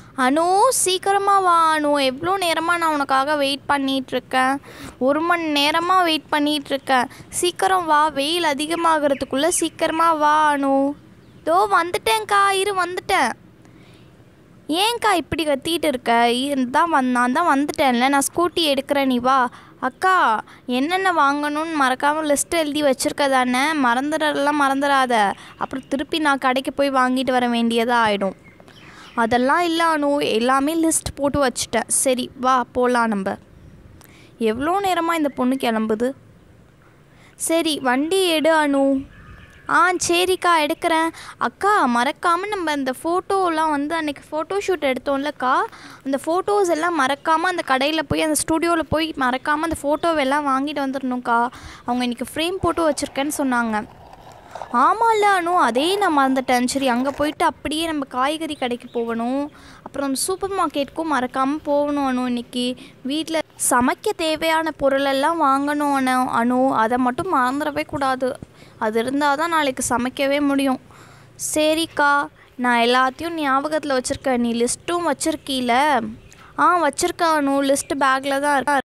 அனு சீக்கிரமாக வா அனு எவ்வளோ நேரமாக நான் உனக்காக வெயிட் பண்ணிகிட்ருக்கேன் ஒரு மணி நேரமாக வெயிட் பண்ணிகிட்ருக்கேன் சீக்கிரம் வா வெயில் அதிகமாகிறதுக்குள்ளே சீக்கிரமாக வா அனு தோ வந்துட்டேன்க்கா இரு வந்துட்டேன் ஏன்க்கா இப்படி கத்திட்டு இருக்க இ- தான் வந் நான் தான் வந்துட்டேன்ல நான் ஸ்கூட்டி எடுக்கிறேன் நீ வா அக்கா என்னென்ன வாங்கணும்னு மறக்காமல் லிஸ்ட் எழுதி வச்சிருக்க தானே மறந்துடலாம் மறந்துடாத அப்புறம் திருப்பி நான் கடைக்கு போய் வாங்கிட்டு வர வேண்டியதாக ஆகிடும் அதெல்லாம் இல்லை அனு எல்லாமே லிஸ்ட் போட்டு வச்சுட்டேன் சரி வா போகலாம் நம்ம எவ்வளோ நேரமாக இந்த பொண்ணு கிளம்புது சரி வண்டி எடு அனு ஆ சரிக்கா எடுக்கிறேன் அக்கா மறக்காமல் நம்ம இந்த ஃபோட்டோலாம் வந்து அன்றைக்கி ஃபோட்டோ ஷூட் எடுத்தோம்லக்கா அந்த ஃபோட்டோஸ் எல்லாம் மறக்காமல் அந்த கடையில் போய் அந்த ஸ்டூடியோவில் போய் மறக்காமல் அந்த ஃபோட்டோவெல்லாம் வாங்கிட்டு வந்துடணும்க்கா அவங்க இன்றைக்கி ஃப்ரேம் போட்டு வச்சுருக்கேன்னு சொன்னாங்க ஆமாம்ல அனு அதே நான் மறந்துட்டேன் சரி அங்கே போயிட்டு அப்படியே நம்ம காய்கறி கடைக்கு போகணும் அப்புறம் சூப்பர் மார்க்கெட்டுக்கும் மறக்காமல் போகணும் அனு இன்னைக்கு வீட்டில் சமைக்க தேவையான பொருளெல்லாம் வாங்கணும் அனு அனு அதை மட்டும் மறந்துடவே கூடாது அது இருந்தால் தான் நாளைக்கு சமைக்கவே முடியும் சரிக்கா நான் எல்லாத்தையும் ஞாபகத்தில் வச்சுருக்கேன் நீ லிஸ்ட்டும் வச்சுருக்கீல ஆ வச்சுருக்கேன் அனு லிஸ்ட்டு பேக்கில் தான் இருக்கா